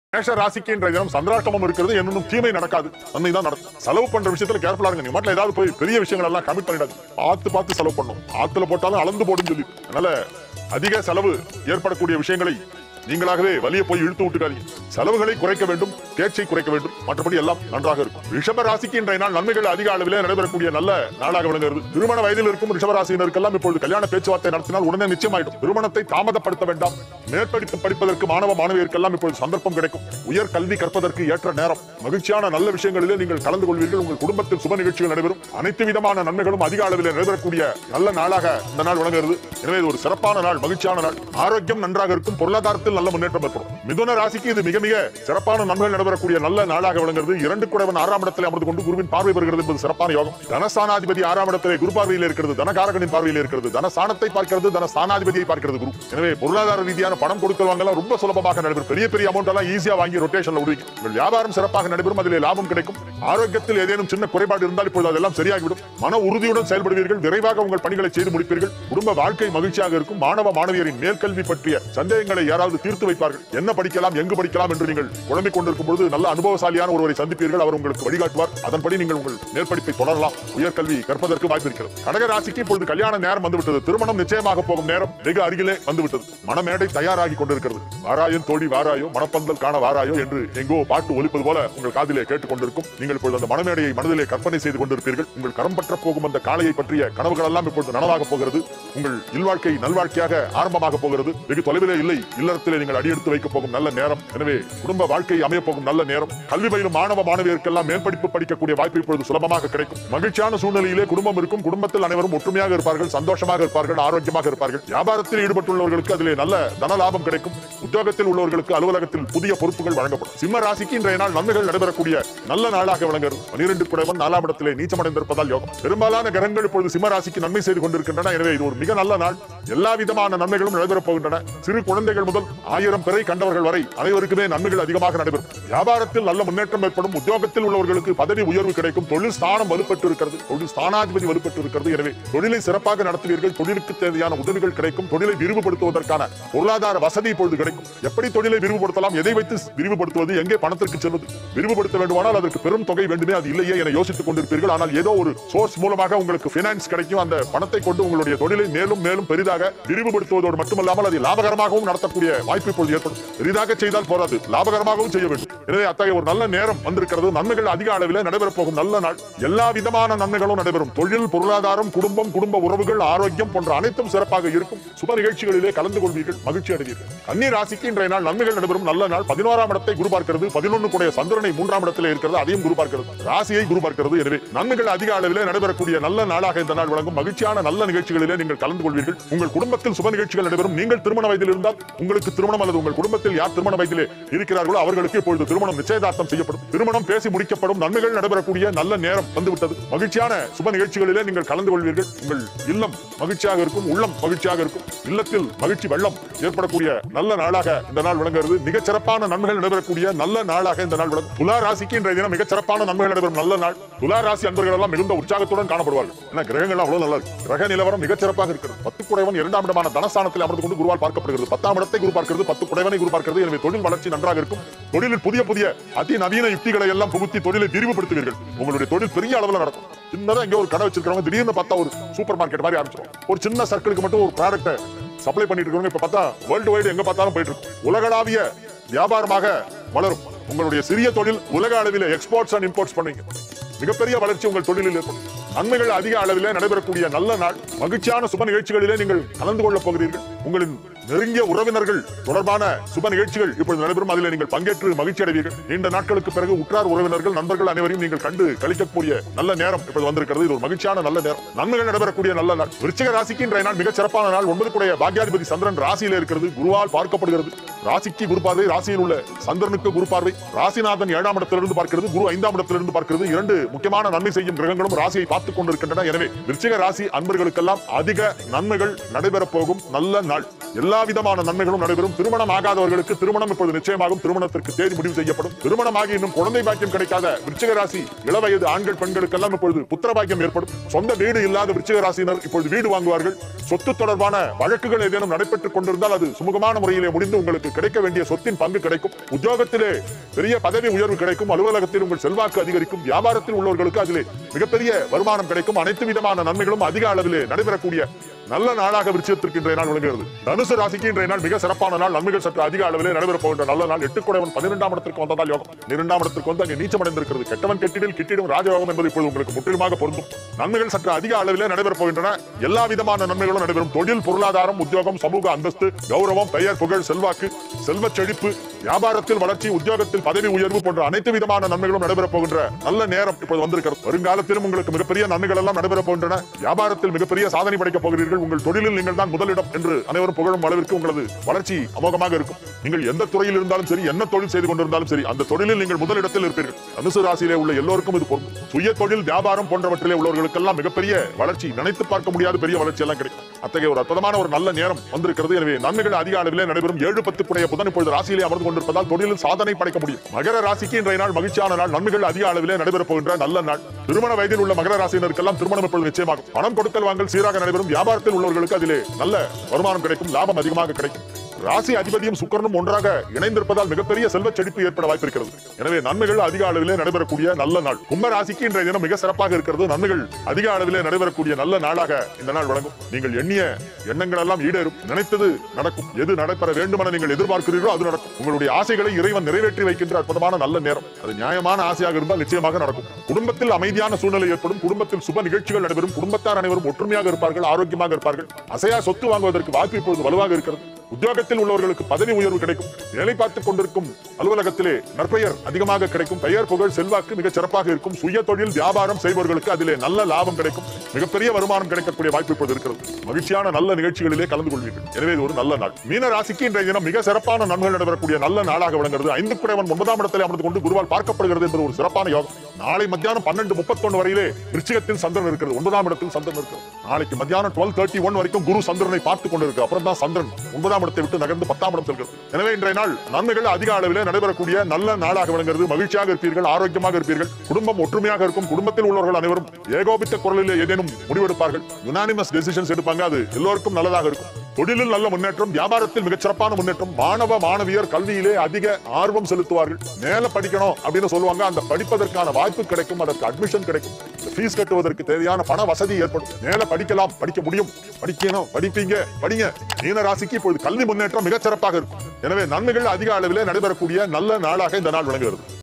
மேஷ ராசிக்கு இன்றைய தினம் சந்திராஷ்டமம் இருக்கிறது என்னும் தீமை நடக்காது நன்மை தான் நடக்கும் செலவு பண்ற விஷயத்துல கேர்ஃபுல்லா இருங்க நீ மட்டும் ஏதாவது போய் பெரிய விஷயங்கள் எல்லாம் கமிட் பண்ணிடாது பார்த்து பார்த்து செலவு பண்ணும் ஆத்துல போட்டாலும் அளந்து போடுன்னு சொல்லி அதனால அதிக செலவு ஏற்படக்கூடிய விஷயங்களை நீங்களாகவே வலிய போய் இழுத்து விட்டுக்காதீங்க செலவுகளை குறைக்க வேண்டும் பேச்சை குறைக்க வேண்டும் மற்றபடி எல்லாம் நன்றாக இருக்கும் ரிஷப ராசிக்கு இன்றைய நாள் நன்மைகள் அதிக அளவில் நடைபெறக்கூடிய நல்ல நாளாக விளங்குகிறது திருமண வயதில் இருக்கும் ரிஷப ராசியினருக்கெல்லாம் இப்பொழுது கல்யாண பேச்சுவார்த்தை நடத்தினால் உடனே நிச்சயமாயிடும் திருமணத்தை தாமதப்படுத்த வேண்டாம் மேற்படித்து படிப்பதற்கு மாணவ மாணவியருக்கெல்லாம் இப்பொழுது சந்தர்ப்பம் கிடைக்கும் உயர் கல்வி கற்பதற்கு ஏற்ற நேரம் மகிழ்ச்சியான நல்ல விஷயங்களிலே நீங்கள் கலந்து கொள்வீர்கள் உங்கள் குடும்பத்தில் சுப நிகழ்ச்சிகள் நடைபெறும் அனைத்து விதமான நன்மைகளும் அதிக அளவில் நடைபெறக்கூடிய நல்ல நாளாக இந்த நாள் விளங்குகிறது எனவே இது ஒரு சிறப்பான நாள் மகிழ்ச்சியான நாள் ஆரோக்கியம் நன்றாக இருக்கும் பொருளாதாரத்தில் நல்ல முன்னேற்றம் ஏற்படும் மிதுன ராசிக்கு இது மிக மிக சிறப்பான நன்மைகள் நடைபெறக்கூடிய நல்ல நாளாக விளங்குகிறது இரண்டு குடைவன் ஆறாம் இடத்தில் அமர்ந்து கொண்டு குருவின் பார்வை பெறுகிறது என்பது சிறப்பான யோகம் தனஸ்தானாதிபதி ஆறாம் இடத்திலே குரு பார்வையில் இருக்கிறது தனகாரகனின் பார்வையில் இருக்கிறது தனஸ்தானத்தை பார்க்கிறது தனஸ்தானாதிபதியை பார்க்கிறது குரு எனவே பொருளாதார ரீதியான பணம் கொடுக்கல் வாங்கலாம் ரொம்ப சுலபமாக நடைபெறும் பெரிய பெரிய அமௌண்ட் எல்லாம் ஈஸியா வாங்கி ரொட்டேஷன்ல விடுவீங்க உங்கள் வியாபாரம் சிறப்பாக நடைபெறும் அதிலே லாபம் கிடைக்கும் ஆரோக்கியத்தில் ஏதேனும் சின்ன குறைபாடு இருந்தால் இப்பொழுது அதெல்லாம் சரியாகிவிடும் மன உறுதியுடன் செயல்படுவீர்கள் விரைவாக உங்கள் பணிகளை செய்து முடிப்பீர்கள் குடும்ப வாழ்க்கை மகிழ்ச்சியாக இருக்கும் மாணவ மாணவியரின் மேற்கல்வி பற்றிய சந்தேகங்களை யாராவது தீர்த்து வைப்பார்கள் என்ன படிக்கலாம் எங்கு படிக்கலாம் என்று நீங்கள் குழம்பிக் கொண்டிருக்கும் பொழுது நல்ல அனுபவசாலியான ஒருவரை சந்திப்பீர்கள் அவர் உங்களுக்கு வழிகாட்டுவார் அதன்படி நீங்கள் உங்கள் மேற்படிப்பை தொடரலாம் உயர்கல்வி கற்பதற்கு வாய்ப்பு இருக்கிறது கடக ராசிக்கு இப்பொழுது கல்யாண நேரம் வந்துவிட்டது திருமணம் நிச்சயமாக போகும் நேரம் வெகு அருகிலே வந்துவிட்டது மணமேடை தயாராகி கொண்டிருக்கிறது வாராயும் தோழி வாராயோ மணப்பந்தல் காண வாராயோ என்று எங்கோ பாட்டு ஒலிப்பது போல உங்கள் காதிலே கேட்டுக் கொண்டிருக்கும் நீங்கள் இப்பொழுது அந்த மணமேடையை மனதிலே கற்பனை செய்து கொண்டிருப்பீர்கள் உங்கள் கரம் பற்ற போகும் அந்த காளையை பற்றிய கனவுகள் எல்லாம் இப்பொழுது நனவாக போகிறது உங்கள் இல்வாழ்க்கை நல்வாழ்க்கையாக ஆரம்பமாக போகிறது வெகு தொலைவிலே இல்லை இல்லறத்திலே நீங்கள் அடியெடுத்து வைக்க போகும் நல்ல நேரம் எனவே குடும்ப வாழ்க்கை அமைய போகும் நல்ல நேரம் கல்வி பயிலும் மாணவ மாணவியருக்கெல்லாம் மேற்படிப்பு படிக்கக்கூடிய வாய்ப்பு இப்பொழுது சுலபமாக கிடைக்கும் மகிழ்ச்சியான சூழ்நிலையிலே குடும்பம் இருக்கும் குடும்பத்தில் அனைவரும் ஒற்றுமையாக இருப்பார்கள் சந்தோஷமாக இருப்பார்கள் ஆரோக்கியமாக இருப்பார்கள் வியாபாரத்தில் ஈடுபட்டுள்ளவர்களுக்கு அதிலே நல்ல தன லாபம் கிடைக்கும் உத்தியோகத்தில் உள்ளவர்களுக்கு அலுவலகத்தில் புதிய பொறுப்புகள் வழங்கப்படும் சிம்ம ராசிக்கு இன்றைய நாள் நன்மைகள் நடைபெறக்கூடிய நல்ல நாளாக விளங்குகிறது பனிரெண்டு குடைவன் நாலாம் இடத்திலே நீச்சமடைந்திருப்பதால் யோகம் பெரும்பாலான கிரகங்கள் இப்பொழுது சிம்ம ராசிக்கு நன்மை செய்து கொண்டிருக்கின்றன எனவே இது ஒரு மிக நல்ல நாள் எல்லா விதமான நன்மைகளும் நடைபெறப் போகின்றன சிறு குழந்தைகள் முதல் ஆயிரம் பிறை கண்டவர்கள் வரை அனைவருக்குமே நன்மைகள் அதிகமாக நடைபெறும் வியாபாரத்தில் நல்ல முன்னேற்றம் ஏற்படும் உத்தியோகத்தில் உள்ளவர்களுக்கு பதவி உயர்வு கிடைக்கும் தொழில் ஸ்தானம் வலுப்பட்டு இருக்கிறது தொழில் ஸ்தானாதிபதி வலுப்பட்டு இருக்கிறது எனவே தொழிலை சிறப்பாக நடத்துவீர்கள் தொழிலுக்கு தேவையான உதவிகள் கிடைக்கும் தொழிலை விரிவுபடுத்துவதற்கான பொருளாதார வசதி இப்பொழுது கிடைக்கும் எப்படி தொழிலை விரிவுபடுத்தலாம் எதை வைத்து விரிவுபடுத்துவது எங்கே பணத்திற்கு செல்வது விரிவுபடுத்த வேண்டுமானால் அதற்கு பெரும் தொகை வேண்டுமே அது இல்லையே என யோசித்துக் கொண்டிருப்பீர்கள் ஆனால் ஏதோ ஒரு சோர்ஸ் மூலமாக உங்களுக்கு பினான்ஸ் கிடைக்கும் அந்த பணத்தை கொண்டு உங்களுடைய தொழிலை மேலும் மேலும் பெரிதாக விரிவுபடுத்துவதோடு மட்டுமல்லாமல் அதை லாபகரமாகவும் நடத்தக்கூடிய வாய்ப்பு இப்பொழுது ஏற்படும் பெரிதாக செய்தால் போராது லாபகரமாகவும் செய்ய வேண்டும் எனவே அத்தகைய ஒரு நல்ல நேரம் வந்திருக்கிறது நன்மைகள் அதிக அளவில் நடைபெறப் போகும் நல்ல நாள் எல்லா விதமான நன்மைகளும் நடைபெறும் தொழில் பொருளாதாரம் குடும்பம் குடும்ப உறவுகள் ஆரோக்கியம் போன்ற அனைத்தும் சிறப்பாக இருக்கும் சுப நிகழ்ச்சிகளிலே கலந்து கொள்வீர்கள் மகிழ்ச்சி அடைவீர்கள் கன்னி ராசிக்கு இன்றைய நாள் நன்மைகள் நடைபெறும் நல்ல நாள் பதினோராம் இடத்தை குரு பார்க்கிறது பதினொன்று கூடிய சந்திரனை மூன்றாம் இடத்திலே இருக்கிறது அதையும் குரு பார்க்கிறது ராசியை குரு பார்க்கிறது எனவே நன்மைகள் அதிக அளவிலே நடைபெறக்கூடிய நல்ல நாளாக இந்த நாள் வழங்கும் மகிழ்ச்சியான நல்ல நிகழ்ச்சிகளிலே நீங்கள் கலந்து கொள்வீர்கள் உங்கள் குடும்பத்தில் சுப நிகழ்ச்சிகள் நடைபெறும் நீங்கள் திருமண வயதில் இருந்தால் உங்களுக்கு திருமணம் அல்லது உங்கள் குடும்பத்தில் யார் திருமண வயதிலே இருக்கிறார்களோ அவர்களுக்கு இப்பொழுது திருமணம் நிச்சயதார்த்தம் செய்யப்படும் திருமணம் பேசி முடிக்கப்படும் நன்மைகள் நடைபெறக்கூடிய நல்ல நேரம் வந்துவிட்டது மகிழ்ச்சியான சுப நிகழ்ச்சிகளிலே நீங்கள் கலந்து கொள்வீர்கள் உங்கள் இல்லம் மகிழ்ச்சியாக இருக்கும் உள்ளம் மகிழ்ச்சியாக இருக்கும் இல்லத்தில் மகிழ்ச்சி வெள்ளம் ஏற்படக்கூடிய நல்ல நாளாக இந்த நாள் விளங்குகிறது மிகச் சிறப்பான நன்மைகள் நடைபெறக்கூடிய நல்ல நாளாக இந்த நாள் விளங்கும் துலா ராசிக்கு இன்றைய தினம் மிகச் சிறப்பான நன்மைகள் நடைபெறும் நல்ல நாள் துலா ராசி அன்பர்கள் எல்லாம் மிகுந்த உற்சாகத்துடன் காணப்படுவார்கள் ஏன்னா கிரகங்கள் அவ்வளவு நல்லா இருக்கு கிரக நிலவரம் மிகச் சிறப்பாக இருக்கிறது பத்து குடைவன் இரண்டாம் இடமான தனஸ்தானத்தில் அமர்ந்து கொண்டு குருவால் பார்க்கப்படுகிறது பத்தாம் இடத்தை குரு பார்க்கிறது பத்து குடைவனை குரு பார்க்கிறது எனவே தொழில் வளர்ச்சி நன்றாக இருக்கும் தொழிலில் புதிய புதிய அதிநவீன யுக்திகளை எல்லாம் புகுத்தி தொழிலை விரிவுபடுத்துவீர்கள் உங்களுடைய தொழில் பெரிய அளவில் நடக்கும் சின்னதா இங்க ஒரு கடை வச்சிருக்கிறவங்க திடீர்னு பார்த்தா ஒரு சூப்பர் மார்க்கெட் மாதிரி ஆரம்பிச்சிடும் ஒரு சின்ன சர்க்கிளுக்கு மட்டும் ஒரு ப்ராடக்ட்டை சப்ளை பண்ணிட்டு இருக்கவங்க இப்ப பார்த்தா வேர்ல்டு வைடு எங்க பார்த்தாலும் போயிட்டு இருக்கு உலகளாவிய வியாபாரமாக வளரும் உங்களுடைய சிறிய தொழில் உலக அளவில் எக்ஸ்போர்ட்ஸ் அண்ட் இம்போர்ட்ஸ் பண்ணுவீங்க மிகப்பெரிய வளர்ச்சி உங்கள் தொழிலில் ஏற்படும் நன்மைகள் அதிக அளவில் நடைபெறக்கூடிய நல்ல நாள் மகிழ்ச்சியான சுப நிகழ்ச்சிகளிலே நீங்கள் கலந்து கொள்ளப் போகிறீர்கள் உங்களின் நெருங்கிய உறவினர்கள் தொடர்பான சுப நிகழ்ச்சிகள் இப்பொழுது நடைபெறும் அதில் நீங்கள் பங்கேற்று மகிழ்ச்சி அடைவீர்கள் நீண்ட நாட்களுக்கு பிறகு உற்றார் உறவினர்கள் நண்பர்கள் அனைவரையும் நீங்கள் கண்டு கழிக்கக்கூடிய நல்ல நேரம் இப்பொழுது வந்திருக்கிறது இது ஒரு மகிழ்ச்சியான நல்ல நேரம் நன்மைகள் நடைபெறக்கூடிய நல்ல நாள் விருச்சிக ராசிக்கு இன்றைய நாள் மிகச் சிறப்பான நாள் ஒன்பது கூடிய பாக்யாதிபதி சந்திரன் ராசியில இருக்கிறது குருவால் பார்க்கப்படுகிறது ராசிக்கு குரு பார்வை ராசியில் உள்ள சந்திரனுக்கு குரு பார்வை ராசிநாதன் ஏழாம் இடத்திலிருந்து பார்க்கிறது குரு ஐந்தாம் இடத்திலிருந்து பார்க்கிறது இரண்டு முக்கியமான நன்மை செய்யும் கிரகங்களும் ராசியை பார்த்துக் கொண்டிருக்கின்றன எனவே விருச்சிக ராசி அன்பர்களுக்கெல்லாம் அதிக நன்மைகள் நடைபெறப் போகும் நல்ல நாள் எல்லா எல்லா விதமான நன்மைகளும் நடைபெறும் திருமணம் ஆகாதவர்களுக்கு திருமணம் இப்பொழுது நிச்சயமாகும் திருமணத்திற்கு தேதி முடிவு செய்யப்படும் திருமணமாகி இன்னும் குழந்தை பாக்கியம் கிடைக்காத விருச்சிக ராசி இளவயது ஆண்கள் பெண்களுக்கெல்லாம் இப்பொழுது புத்திர பாக்கியம் ஏற்படும் சொந்த வீடு இல்லாத விருச்சிக ராசியினர் இப்பொழுது வீடு வாங்குவார்கள் சொத்து தொடர்பான வழக்குகள் ஏதேனும் நடைபெற்றுக் கொண்டிருந்தால் அது சுமூகமான முறையிலே முடிந்து உங்களுக்கு கிடைக்க வேண்டிய சொத்தின் பங்கு கிடைக்கும் உத்தியோகத்திலே பெரிய பதவி உயர்வு கிடைக்கும் அலுவலகத்தில் உங்கள் செல்வாக்கு அதிகரிக்கும் வியாபாரத்தில் உள்ளவர்களுக்கு அதிலே மிகப்பெரிய வருமானம் கிடைக்கும் அனைத்து விதமான நன்மைகளும் அதிக அளவிலே நடைபெறக்கூடிய நல்ல நாளாக விருச்சிகத்திற்கு இன்றைய நாள் விளங்குகிறது தனுசு ராசிக்கு இன்றைய நாள் மிக சிறப்பான நாள் நன்மைகள் சற்று அதிக அளவிலே நடைபெறப் போகின்ற நல்ல நாள் எட்டு குடைவன் பன்னிரெண்டாம் இடத்திற்கு வந்ததால் யோகம் இரண்டாம் இடத்திற்கு வந்து அங்கே நீச்சமடைந்திருக்கிறது கெட்டவன் கெட்டிடில் கிட்டிடும் ராஜயோகம் என்பது இப்போது உங்களுக்கு முற்றிலுமாக பொருந்தும் நன்மைகள் சற்று அதிக அளவிலே நடைபெறப் போகின்றன எல்லா விதமான நன்மைகளும் நடைபெறும் தொழில் பொருளாதாரம் உத்தியோகம் சமூக அந்தஸ்து கௌரவம் பெயர் புகழ் செல்வாக்கு செல்வச் செழிப்பு வியாபாரத்தில் வளர்ச்சி உத்தியோகத்தில் பதவி உயர்வு போன்ற அனைத்து விதமான நன்மைகளும் நடைபெறப் போகின்ற நல்ல நேரம் இப்போது வந்திருக்கிறது வருங்காலத்திலும் உங்களுக்கு மிகப்பெரிய நன்மைகள் எல்லாம் நடைபெறப் போகின்றன வியாபாரத்தில் மிகப்பெரிய சாதனை படைக்கப் போகிறீர்கள் உங்கள் தொழிலில் நீங்கள் தான் முதலிடம் என்று அனைவரும் புகழும் அளவிற்கு உங்களது வளர்ச்சி அமோகமாக இருக்கும் நீங்கள் எந்த துறையில் இருந்தாலும் சரி என்ன தொழில் செய்து கொண்டிருந்தாலும் சரி அந்த தொழிலில் நீங்கள் முதலிடத்தில் இருப்பீர்கள் தனுசு ராசியிலே உள்ள எல்லோருக்கும் இது பொருந்தும் சுய தொழில் வியாபாரம் போன்றவற்றிலே உள்ளவர்களுக்கெல்லாம் மிகப்பெரிய வளர்ச்சி நினைத்து பார்க்க முடியாத பெரிய வளர்ச்சி எல்லாம் கிடைக்கும் அத்தகைய ஒரு அற்புதமான ஒரு நல்ல நேரம் வந்திருக்கிறது எனவே நன்மைகள் அதிக அளவிலே நடைபெறும் ஏழு பத்துக்குடைய புதன் இப்பொழுது ராசியிலே அமர்ந்து கொண்டிருப்பதால் தொழிலில் சாதனை படைக்க முடியும் மகர ராசிக்கு இன்றைய நாள் மகிழ்ச்சியான நாள் நன்மைகள் அதிக அளவிலே நடைபெறப் போகின்ற நல்ல நாள் திருமண வயதில் உள்ள மகர ராசியினருக்கெல்லாம் திருமணம் இப்பொழுது நிச்சயமாகும் பணம் கொடுக்கல் வாங்கல் சீராக நடைபெறும் வியாபாரத்தில் உள்ளவர்களுக்கு அதிலே நல்ல வருமானம் கிடைக்கும் லாபம் அதிகமாக கிடைக்கும் ராசி அதிபதியும் சுக்கரனும் ஒன்றாக இணைந்திருப்பதால் மிகப்பெரிய செல்வ செழிப்பு ஏற்பட வாய்ப்பிருக்கிறது எனவே நன்மைகள் அதிக அளவிலே நடைபெறக்கூடிய நல்ல நாள் கும்ப ராசிக்கு இன்றைய தினம் மிக சிறப்பாக இருக்கிறது நன்மைகள் அதிக அளவிலே நடைபெறக்கூடிய நல்ல நாளாக இந்த நாள் வழங்கும் நீங்கள் எண்ணிய எண்ணங்கள் எல்லாம் ஈடேறும் நினைத்தது நடக்கும் எது நடைபெற வேண்டுமென நீங்கள் எதிர்பார்க்கிறீர்களோ அது நடக்கும் உங்களுடைய ஆசைகளை இறைவன் நிறைவேற்றி வைக்கின்ற அற்புதமான நல்ல நேரம் அது நியாயமான ஆசையாக இருந்தால் நிச்சயமாக நடக்கும் குடும்பத்தில் அமைதியான சூழ்நிலை ஏற்படும் குடும்பத்தில் சுப நிகழ்ச்சிகள் நடைபெறும் குடும்பத்தார் அனைவரும் ஒற்றுமையாக இருப்பார்கள் ஆரோக்கியமாக இருப்பார்கள் அசையா சொத்து வாங்குவதற்கு வாய்ப்பு இப்பொழுது வலுவாக இருக்கிறது உத்தியோகத்தில் உள்ளவர்களுக்கு பதவி உயர்வு கிடைக்கும் வேலை பார்த்துக் கொண்டிருக்கும் அலுவலகத்திலே நற்பெயர் அதிகமாக கிடைக்கும் பெயர் புகழ் செல்வாக்கு மிகச் சிறப்பாக இருக்கும் சுய தொழில் வியாபாரம் செய்பவர்களுக்கு அதிலே நல்ல லாபம் கிடைக்கும் மிகப்பெரிய வருமானம் கிடைக்கக்கூடிய வாய்ப்பு இப்போது இருக்கிறது மகிழ்ச்சியான நல்ல நிகழ்ச்சிகளிலே கலந்து கொள்வீர்கள் எனவே இது ஒரு நல்ல நாள் மீன ராசிக்கு இன்றைய தினம் மிக சிறப்பான நன்மைகள் நடைபெறக்கூடிய நல்ல நாளாக விளங்குகிறது ஐந்து குறைவன் ஒன்பதாம் இடத்திலே அமர்ந்து கொண்டு குருவால் பார்க்கப்படுகிறது என்பது ஒரு சிறப்பான யோகம் நாளை மத்தியானம் பன்னெண்டு முப்பத்தொன்னு வரையிலே விருச்சிகத்தில் சந்திரன் இருக்கிறது ஒன்பதாம் இடத்தில் சந்திரன் இருக்கிறது நாளைக்கு மத்தியானம் டுவெல் தேர்ட்டி ஒன் வரைக்கும் குரு சந்திரனை பார்த்துக் கொண்டிருக்கு அப்புறம் தான் சந்திரன் ஒன்பதாம் இடத்தை விட்டு நகர்ந்து பத்தாம் இடம் செல்கிறது எனவே இன்றைய நாள் நன்மைகள் அதிக அளவிலே நடைபெறக்கூடிய நல்ல நாளாக விளங்குகிறது மகிழ்ச்சியாக இருப்பீர்கள் ஆரோக்கியமாக இருப்பீர்கள் குடும்பம் ஒற்றுமையாக இருக்கும் குடும்பத்தில் உள்ளவர்கள் அனைவரும் ஏகோபித்த குரலிலே ஏதேனும் முடிவெடுப்பார்கள் யுனானிமஸ் டெசிஷன்ஸ் எடுப்பாங்க அது எல்லோருக்கும் நல்லதாக இருக்கும் தொழிலில் நல்ல முன்னேற்றம் வியாபாரத்தில் மிகச் சிறப்பான முன்னேற்றம் மாணவ மாணவியர் கல்வியிலே அதிக ஆர்வம் செலுத்துவார்கள் மேல படிக்கணும் அப்படின்னு சொல்லுவாங்க அந்த படிப்பதற்கான வாய்ப்பு கிடைக்கும் அதற்கு அட்மிஷன் கிடைக்கும் ஃபீஸ் கட்டுவதற்கு தேவையான பண வசதி ஏற்படும் மேல படிக்கலாம் படிக்க முடியும் படிக்கணும் படிப்பீங்க படிங்க மீன ராசிக்கு இப்பொழுது கல்வி முன்னேற்றம் மிகச் சிறப்பாக இருக்கும் எனவே நன்மைகள் அதிக அளவிலே நடைபெறக்கூடிய நல்ல நாளாக இந்த நாள் விளங்குகிறது